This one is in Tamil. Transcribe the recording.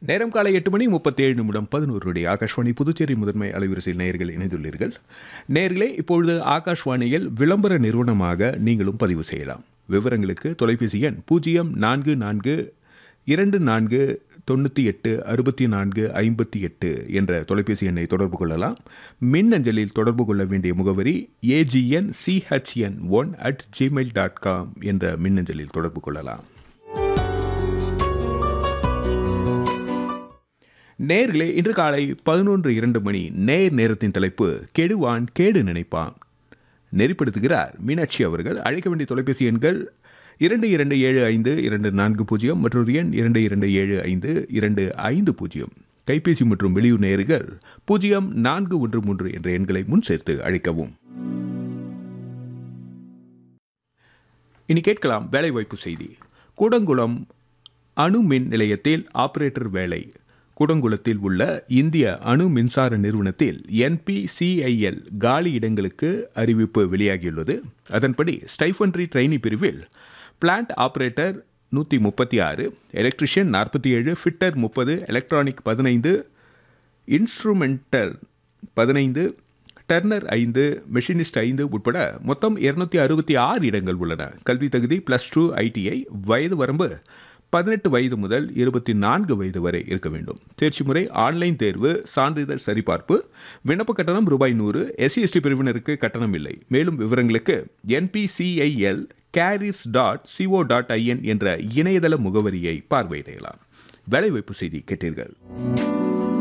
நேரம் காலை எட்டு மணி முப்பத்தேழு நிமிடம் பதினோருடைய ஆகாஷ்வாணி புதுச்சேரி முதன்மை அலைவரிசையில் நேயர்கள் இணைந்துள்ளீர்கள் நேர்களே இப்பொழுது ஆகாஷ்வாணியில் விளம்பர நிறுவனமாக நீங்களும் பதிவு செய்யலாம் விவரங்களுக்கு தொலைபேசி எண் பூஜ்ஜியம் நான்கு நான்கு இரண்டு நான்கு தொண்ணூற்றி எட்டு அறுபத்தி நான்கு ஐம்பத்தி எட்டு என்ற தொலைபேசி எண்ணை தொடர்பு கொள்ளலாம் மின்னஞ்சலில் தொடர்பு கொள்ள வேண்டிய முகவரி AGN CHN one at Gmail dot com என்ற மின்னஞ்சலில் தொடர்பு கொள்ளலாம் நேர்களே இன்று காலை பதினொன்று இரண்டு மணி நேர் நேரத்தின் தலைப்பு கெடுவான் கேடு நினைப்பான் நெறிப்படுத்துகிறார் மீனாட்சி அவர்கள் அழைக்க வேண்டிய தொலைபேசி எண்கள் இரண்டு இரண்டு ஏழு ஐந்து இரண்டு நான்கு பூஜ்ஜியம் மற்றொரு எண் இரண்டு இரண்டு ஏழு ஐந்து இரண்டு ஐந்து பூஜ்ஜியம் கைபேசி மற்றும் வெளியூர் நேயர்கள் பூஜ்ஜியம் நான்கு ஒன்று மூன்று என்ற எண்களை முன் சேர்த்து அழைக்கவும் இனி கேட்கலாம் வேலைவாய்ப்பு செய்தி கூடங்குளம் அணு மின் நிலையத்தில் ஆபரேட்டர் வேலை கூடங்குளத்தில் உள்ள இந்திய அணு மின்சார நிறுவனத்தில் என்பிசிஐஎல் காலி இடங்களுக்கு அறிவிப்பு வெளியாகியுள்ளது அதன்படி ஸ்டைஃபன்ட்ரி ட்ரெயினி பிரிவில் பிளான்ட் ஆபரேட்டர் நூற்றி முப்பத்தி ஆறு எலக்ட்ரிஷியன் நாற்பத்தி ஏழு ஃபிட்டர் முப்பது எலக்ட்ரானிக் பதினைந்து இன்ஸ்ட்ருமெண்டல் பதினைந்து டர்னர் ஐந்து மெஷினிஸ்ட் ஐந்து உட்பட மொத்தம் இருநூத்தி அறுபத்தி ஆறு இடங்கள் உள்ளன கல்வி தகுதி ப்ளஸ் டூ ஐடிஐ வயது வரம்பு பதினெட்டு வயது முதல் இருபத்தி நான்கு வயது வரை இருக்க வேண்டும் தேர்ச்சி முறை ஆன்லைன் தேர்வு சான்றிதழ் சரிபார்ப்பு விண்ணப்ப கட்டணம் ரூபாய் நூறு எஸ்சி எஸ்டி பிரிவினருக்கு கட்டணம் இல்லை மேலும் விவரங்களுக்கு NPCIL careers dot CO dot IN என்ற இணையதள முகவரியை பார்வையிடலாம் வேலைவாய்ப்பு செய்தி கேட்டீர்கள்